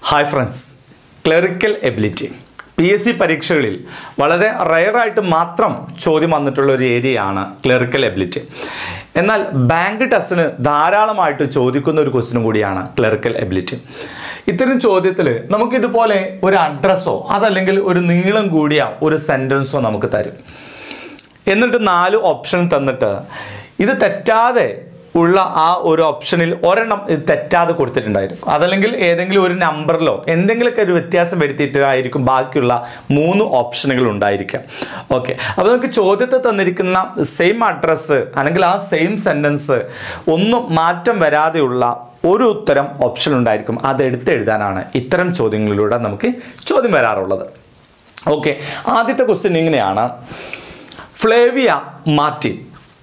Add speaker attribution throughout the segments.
Speaker 1: hi friends clerical ability P S C പരീക്ഷകളിൽ വളരെ റയറായിട്ട് മാത്രം ചോദ്യം വന്നിട്ടുള്ള ഒരു ഏരിയയാണ് ക്ലറിക്കൽ എബിലിറ്റി എന്നാൽ ബാങ്ക് ടെസ്റ്റിന് ധാരാളമായിട്ട് ചോദിക്കുന്ന ഒരു ക്വസ്റ്റിനും കൂടിയാണ് ക്ലറിക്കൽ എബിലിറ്റി ഇത്തരം ചോദ്യത്തിൽ നമുക്കിതുപോലെ ഒരു അഡ്രസ്സോ അതല്ലെങ്കിൽ ഒരു നീളം കൂടിയ ഒരു സെൻറ്റൻസോ നമുക്ക് തരും എന്നിട്ട് നാല് ഓപ്ഷൻ തന്നിട്ട് ഇത് തെറ്റാതെ ഉള്ള ആ ഒരു ഓപ്ഷനിൽ ഒരെണ്ണം ഇത് തെറ്റാതെ കൊടുത്തിട്ടുണ്ടായിരിക്കും അതല്ലെങ്കിൽ ഏതെങ്കിലും ഒരു നമ്പറിലോ എന്തെങ്കിലുമൊക്കെ ഒരു വ്യത്യാസം വരുത്തിയിട്ടായിരിക്കും ബാക്കിയുള്ള മൂന്ന് ഓപ്ഷനുകൾ ഉണ്ടായിരിക്കാം ഓക്കെ അപ്പോൾ നമുക്ക് ചോദ്യത്തിൽ തന്നിരിക്കുന്ന സെയിം അഡ്രസ്സ് അല്ലെങ്കിൽ ആ സെയിം സെൻറ്റൻസ് ഒന്നും മാറ്റം വരാതെയുള്ള ഒരു ഉത്തരം ഓപ്ഷൻ ഉണ്ടായിരിക്കും അത് എടുത്തെഴുതാനാണ് ഇത്തരം ചോദ്യങ്ങളിലൂടെ നമുക്ക് ചോദ്യം വരാറുള്ളത് ഓക്കെ ആദ്യത്തെ ക്വസ്റ്റ്യൻ ഇങ്ങനെയാണ് ഫ്ലേവിയ മാർട്ടിൻ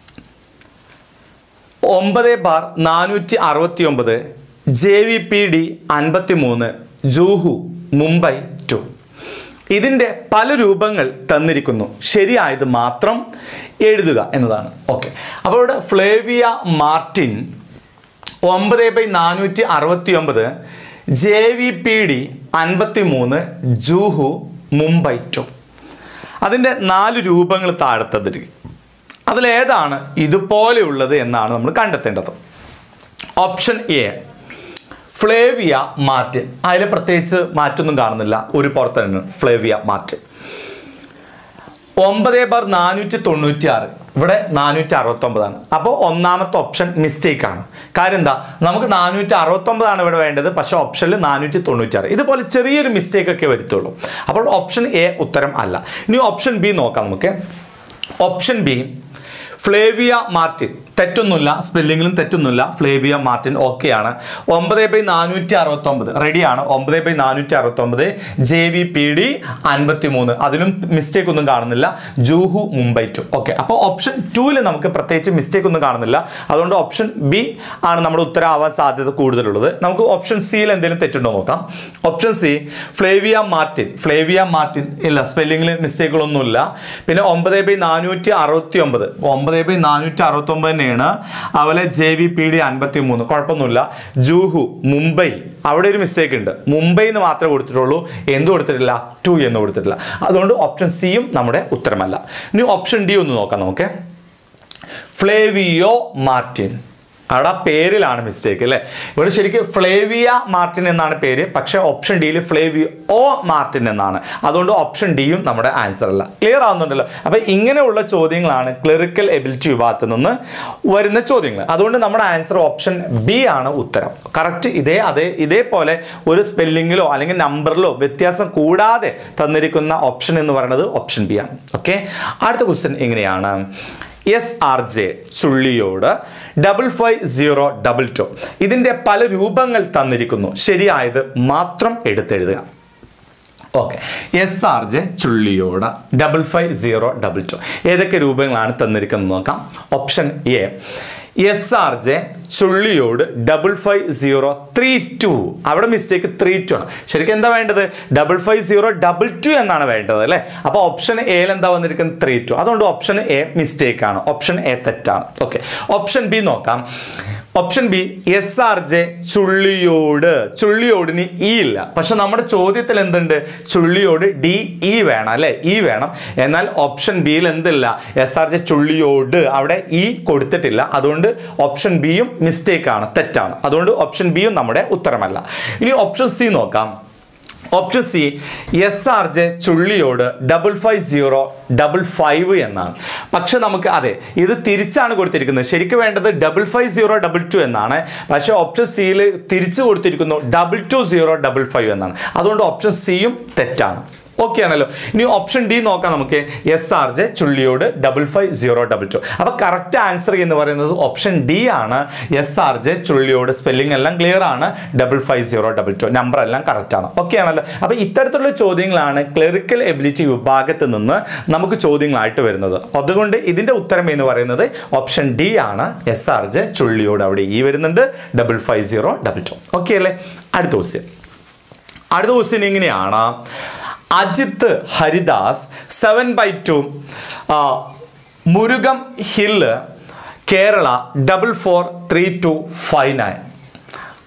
Speaker 1: ഒമ്പത് ബാർ നാനൂറ്റി അറുപത്തി ഒമ്പത് ജെ വി പി ഡി അൻപത്തി മൂന്ന് ജൂഹു മുംബൈ ടു ഇതിൻ്റെ പല രൂപങ്ങൾ തന്നിരിക്കുന്നു ശരിയായത് മാത്രം എഴുതുക എന്നതാണ് ഓക്കെ അപ്പോൾ ഇവിടെ ഫ്ലേവിയ മാർട്ടിൻ ഒമ്പത് ബൈ നാനൂറ്റി അറുപത്തി ഒമ്പത് ജെ വി പി ഡി അൻപത്തി മൂന്ന് ജൂഹു മുംബൈ ടു അതിൻ്റെ നാല് രൂപങ്ങൾ താഴത്തതിൽ അതിലേതാണ് ഇതുപോലെയുള്ളത് എന്നാണ് നമ്മൾ കണ്ടെത്തേണ്ടത് ഓപ്ഷൻ എ ഫ്ലേവിയ മാർട്ടിൻ അതിൽ പ്രത്യേകിച്ച് മാറ്റൊന്നും കാണുന്നില്ല ഒരു പുറത്ത് തന്നെ ഫ്ലേവിയ മാർട്ടിൻ ഒമ്പത് ബാർ നാനൂറ്റി തൊണ്ണൂറ്റി ആറ് ഇവിടെ നാനൂറ്റി അറുപത്തൊമ്പതാണ് അപ്പോൾ ഒന്നാമത്തെ ഓപ്ഷൻ മിസ്റ്റേക്ക് ആണ് കാര്യം എന്താ നമുക്ക് നാനൂറ്റി അറുപത്തൊമ്പതാണ് ഇവിടെ വേണ്ടത് പക്ഷേ ഓപ്ഷനിൽ നാനൂറ്റി തൊണ്ണൂറ്റി ആറ് ഇതുപോലെ ചെറിയൊരു മിസ്റ്റേക്ക് ഒക്കെ വരുത്തുള്ളൂ അപ്പോൾ ഓപ്ഷൻ എ ഉത്തരം അല്ല ഇനി ഓപ്ഷൻ ബി നോക്കാം നമുക്ക് ഓപ്ഷൻ ബി ഫ്ലേവിയ മാർട്ടിൻ തെറ്റൊന്നുമില്ല സ്പെല്ലിങ്ങിലും തെറ്റൊന്നുമില്ല ഫ്ലേവിയ മാർട്ടിൻ ഓക്കെയാണ് ഒമ്പത് ബൈ നാനൂറ്റി അറുപത്തൊമ്പത് റെഡിയാണ് ഒമ്പത് ബൈ നാനൂറ്റി അറുപത്തൊമ്പത് ജെ വി പി ഡി അൻപത്തി മൂന്ന് അതിലും മിസ്റ്റേക്ക് ഒന്നും കാണുന്നില്ല ജൂഹു മുംബൈ ടു ഓക്കെ അപ്പോൾ ഓപ്ഷൻ ടൂവിൽ നമുക്ക് പ്രത്യേകിച്ച് മിസ്റ്റേക്ക് ഒന്നും കാണുന്നില്ല അതുകൊണ്ട് ഓപ്ഷൻ ബി ആണ് നമ്മുടെ ഉത്തരമാവാൻ സാധ്യത കൂടുതലുള്ളത് നമുക്ക് ഓപ്ഷൻ സിയിൽ എന്തെങ്കിലും തെറ്റുണ്ടോ നോക്കാം option C Flavia Martin Flavia Martin ഇല്ല സ്പെല്ലിങ്ങിൽ മിസ്റ്റേക്കുകളൊന്നുമില്ല പിന്നെ ഒമ്പത് ബൈ നാനൂറ്റി അറുപത്തി ഒമ്പത് ഒമ്പത് ബൈ നാനൂറ്റി അറുപത്തി ഒമ്പത് തന്നെയാണ് അതുപോലെ ജെ വി പി ഡി അൻപത്തി മൂന്ന് കുഴപ്പമൊന്നുമില്ല ജൂഹു മുംബൈ അവിടെ ഒരു മിസ്റ്റേക്ക് ഉണ്ട് മുംബൈ എന്ന് മാത്രമേ കൊടുത്തിട്ടുള്ളൂ എന്ത് കൊടുത്തിട്ടില്ല ടു എന്ന് കൊടുത്തിട്ടില്ല അതുകൊണ്ട് ഓപ്ഷൻ സിയും നമ്മുടെ ഉത്തരമല്ല ഇനി ഓപ്ഷൻ ഡി ഒന്ന് നോക്കാം നമുക്ക് ഫ്ലേവിയോ മാർട്ടിൻ അവിടെ ആ പേരിലാണ് മിസ്റ്റേക്ക് അല്ലേ ഇവിടെ ശരിക്കും ഫ്ലേവിയ മാർട്ടിൻ എന്നാണ് പേര് പക്ഷേ ഓപ്ഷൻ ഡിയിൽ ഫ്ലേവിയോ ഓ മാർട്ടിൻ എന്നാണ് അതുകൊണ്ട് ഓപ്ഷൻ ഡിയും നമ്മുടെ ആൻസർ അല്ല ക്ലിയർ ആവുന്നുണ്ടല്ലോ അപ്പോൾ ഇങ്ങനെയുള്ള ചോദ്യങ്ങളാണ് ക്ലറിക്കൽ എബിലിറ്റി വിഭാഗത്തിൽ നിന്ന് വരുന്ന ചോദ്യങ്ങൾ അതുകൊണ്ട് നമ്മുടെ ആൻസർ ഓപ്ഷൻ ബി ആണ് ഉത്തരം കറക്റ്റ് ഇതേ അതേ ഇതേപോലെ ഒരു സ്പെല്ലിങ്ങിലോ അല്ലെങ്കിൽ നമ്പറിലോ വ്യത്യാസം കൂടാതെ തന്നിരിക്കുന്ന ഓപ്ഷൻ എന്ന് പറയുന്നത് ഓപ്ഷൻ ബി ആണ് ഓക്കെ അടുത്ത ക്വസ്റ്റ്യൻ എങ്ങനെയാണ് S R J Chulliyode double five zero double two ഇതിൻ്റെ പല രൂപങ്ങൾ തന്നിരിക്കുന്നു ശരിയായത് മാത്രം എടുത്തെഴുതുക okay S R J Chulliyode double five zero double two ഏതൊക്കെ രൂപങ്ങളാണ് തന്നിരിക്കുന്നത് നോക്കാം option A S R J Chulliyode double five zero three two അവിടെ മിസ്റ്റേക്ക് ത്രീ ടു ആണ് ശരിക്കും എന്താ വേണ്ടത് double five zero double two എന്നാണ് വേണ്ടത് അല്ലേ അപ്പോൾ ഓപ്ഷൻ എയിൽ എന്താ വന്നിരിക്കുന്നത് ത്രീ ടു അതുകൊണ്ട് ഓപ്ഷൻ എ മിസ്റ്റേക്ക് ആണ് ഓപ്ഷൻ എ തെറ്റാണ് ഓക്കെ ഓപ്ഷൻ ബി നോക്കാം option B S R J Chulliyode ചുള്ളിയോടിന് ഇ ഇല്ല പക്ഷെ നമ്മുടെ ചോദ്യത്തിൽ എന്തുണ്ട് ചുള്ളിയോട് ഡി ഇ വേണം അല്ലെ ഇ വേണം എന്നാൽ ഓപ്ഷൻ ബിയിൽ എന്തില്ല എസ് ആർ ജെ ചുള്ളിയോട് അവിടെ ഇ കൊടുത്തിട്ടില്ല അതുകൊണ്ട് ഓപ്ഷൻ ബിയും മിസ്റ്റേക്ക് ആണ് തെറ്റാണ് അതുകൊണ്ട് ഓപ്ഷൻ ബിയും നമ്മുടെ ഉത്തരമല്ല ഇനി ഓപ്ഷൻ സി നോക്കാം option C S R J Chulliyode double five zero double five എന്നാണ് പക്ഷെ നമുക്ക് അതെ ഇത് തിരിച്ചാണ് കൊടുത്തിരിക്കുന്നത് ശരിക്കും വേണ്ടത് double five zero double two എന്നാണ് പക്ഷേ ഓപ്ഷൻ സിയിൽ തിരിച്ച് കൊടുത്തിരിക്കുന്നു double two zero double five എന്നാണ് അതുകൊണ്ട് ഓപ്ഷൻ സിയും തെറ്റാണ് ഓക്കെ ആണല്ലോ ഇനി ഓപ്ഷൻ ഡി നോക്കാം നമുക്ക് S R J Chulliyode double five zero double two അപ്പോൾ കറക്റ്റ് ആൻസർ എന്ന് പറയുന്നത് ഓപ്ഷൻ ഡി ആണ് S R J Chulliyode spelling എല്ലാം ക്ലിയർ ആണ് double five zero double two number എല്ലാം കറക്റ്റ് ആണ് ഓക്കെ ആണല്ലോ അപ്പോൾ ഇത്തരത്തിലുള്ള ചോദ്യങ്ങളാണ് ക്ലറിക്കൽ എബിലിറ്റി വിഭാഗത്ത് നിന്ന് നമുക്ക് ചോദ്യങ്ങളായിട്ട് വരുന്നത് അതുകൊണ്ട് ഇതിൻ്റെ ഉത്തരം എന്ന് പറയുന്നത് ഓപ്ഷൻ ഡി ആണ് എസ് ആർ ജെ ചുള്ളിയോട് അവിടെ ഈ വരുന്നുണ്ട് double five zero double two okay അല്ലേ അടുത്ത ക്വസ്റ്റ്യൻ അടുത്ത ക്വസ്റ്റ്യൻ ഇങ്ങനെയാണ് Ajith Haridas seven by two Murugam hill Kerala double four three two five nine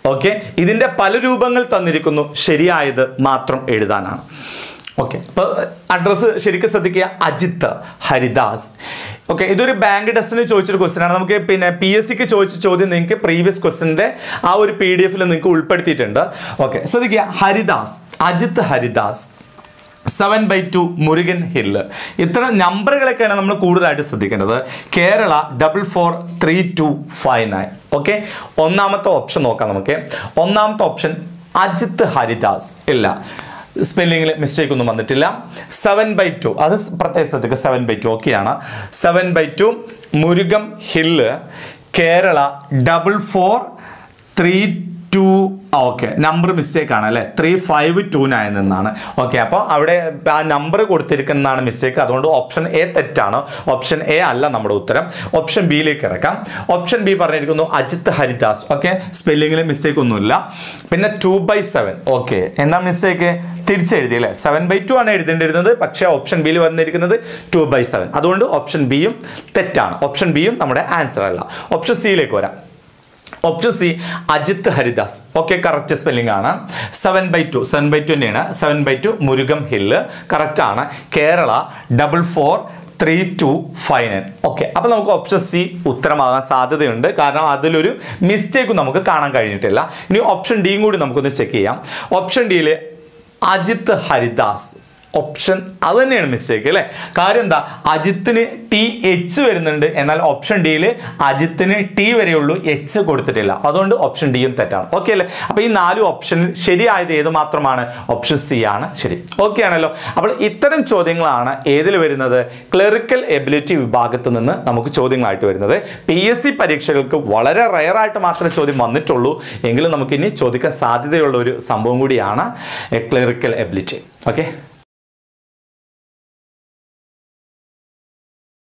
Speaker 1: okay ഇതിൻ്റെ പല രൂപങ്ങൾ തന്നിരിക്കുന്നു ശരിയായത് മാത്രം എഴുതാനാണ് ഓക്കെ അപ്പോൾ അഡ്രസ്സ് ശരിക്കും ശ്രദ്ധിക്കുക അജിത്ത് ഹരിദാസ് ഓക്കെ ഇതൊരു ബാങ്ക് ടെസ്റ്റിന് ചോദിച്ചൊരു ക്വസ്റ്റ്യൻ ആണ് നമുക്ക് പിന്നെ പി എസ് സിക്ക് ചോദിച്ച ചോദ്യം നിങ്ങൾക്ക് പ്രീവിയസ് ക്വസ്റ്റിൻ്റെ ആ ഒരു പി ഡി എഫിൽ നിങ്ങൾക്ക് ഉൾപ്പെടുത്തിയിട്ടുണ്ട് ഓക്കെ ശ്രദ്ധിക്കുക Haridas Ajith Haridas seven by two Murugan hill ഇത്ര നമ്പറുകളൊക്കെയാണ് നമ്മൾ കൂടുതലായിട്ട് ശ്രദ്ധിക്കേണ്ടത് Kerala double four three two five nine okay ഒന്നാമത്തെ ഓപ്ഷൻ നോക്കാം നമുക്ക് ഒന്നാമത്തെ ഓപ്ഷൻ അജിത്ത് ഹരിദാസ് ഇല്ല സ്പെല്ലിങ്ങിൽ മിസ്റ്റേക്ക് ഒന്നും വന്നിട്ടില്ല സെവൻ ബൈ ടു അത് പ്രത്യേക ശ്രദ്ധിക്കുക സെവൻ ബൈ ടു ഓക്കെയാണ് seven by two Murugam hill Kerala double four three two okay number mistake ആണ് അല്ലേ ത്രീ ഫൈവ് ടു നയൻ നിന്നാണ് ഓക്കെ അപ്പോൾ അവിടെ ആ നമ്പർ കൊടുത്തിരിക്കുന്നതാണ് മിസ്റ്റേക്ക് അതുകൊണ്ട് ഓപ്ഷൻ എ തെറ്റാണ് ഓപ്ഷൻ എ അല്ല നമ്മുടെ ഉത്തരം ഓപ്ഷൻ ബിയിലേക്ക് കിടക്കാം ഓപ്ഷൻ ബി പറഞ്ഞിരിക്കുന്നു അജിത്ത് ഹരിദാസ് ഓക്കെ സ്പെല്ലിങ്ങിൽ മിസ്റ്റേക്ക് ഒന്നുമില്ല പിന്നെ ടു ബൈ സെവൻ ഓക്കെ എന്താ മിസ്റ്റേക്ക് തിരിച്ചെഴുതി അല്ലേ സെവൻ ബൈ ടു ആണ് എഴുതേണ്ടിരുന്നത് പക്ഷേ ഓപ്ഷൻ ബിയിൽ വന്നിരിക്കുന്നത് ടു ബൈ സെവൻ അതുകൊണ്ട് ഓപ്ഷൻ ബിയും തെറ്റാണ് ഓപ്ഷൻ ബിയും നമ്മുടെ ആൻസർ അല്ല ഓപ്ഷൻ സിയിലേക്ക് വരാം option C Ajith Haridas okay correct spelling ആണ് seven by two seven by two തന്നെയാണ് seven by two Murugam hill correct ആണ് Kerala double four three two five nine okay അപ്പോൾ നമുക്ക് ഓപ്ഷൻ സി ഉത്തരമാകാൻ സാധ്യതയുണ്ട് കാരണം അതിലൊരു മിസ്റ്റേക്കും നമുക്ക് കാണാൻ കഴിഞ്ഞിട്ടില്ല ഇനി ഓപ്ഷൻ ഡിയും കൂടി നമുക്കൊന്ന് ചെക്ക് ചെയ്യാം ഓപ്ഷൻ ഡിയിൽ അജിത്ത് ഹരിദാസ് ഓപ്ഷൻ അത് തന്നെയാണ് മിസ്റ്റേക്ക് അല്ലേ കാര്യം എന്താ അജിത്തിന് ടി എച്ച് വരുന്നുണ്ട് എന്നാൽ ഓപ്ഷൻ ഡിയിൽ അജിത്തിന് ടി വരെയുള്ളൂ എച്ച് കൊടുത്തിട്ടില്ല അതുകൊണ്ട് ഓപ്ഷൻ ഡിയും തെറ്റാണ് ഓക്കെ അല്ലേ അപ്പോൾ ഈ നാല് ഓപ്ഷനിൽ ശരിയായത് ഏത് മാത്രമാണ് ഓപ്ഷൻ സി ആണ് ശരി ഓക്കെ ആണല്ലോ അപ്പോൾ ഇത്തരം ചോദ്യങ്ങളാണ് ഏതിൽ വരുന്നത് ക്ലറിക്കൽ എബിലിറ്റി വിഭാഗത്ത് നിന്ന് നമുക്ക് ചോദ്യങ്ങളായിട്ട് വരുന്നത് പി എസ് സി പരീക്ഷകൾക്ക് വളരെ റയറായിട്ട് മാത്രമേ ചോദ്യം വന്നിട്ടുള്ളൂ എങ്കിലും നമുക്കിനി ചോദിക്കാൻ സാധ്യതയുള്ള ഒരു സംഭവം കൂടിയാണ് ക്ലറിക്കൽ എബിലിറ്റി ഓക്കെ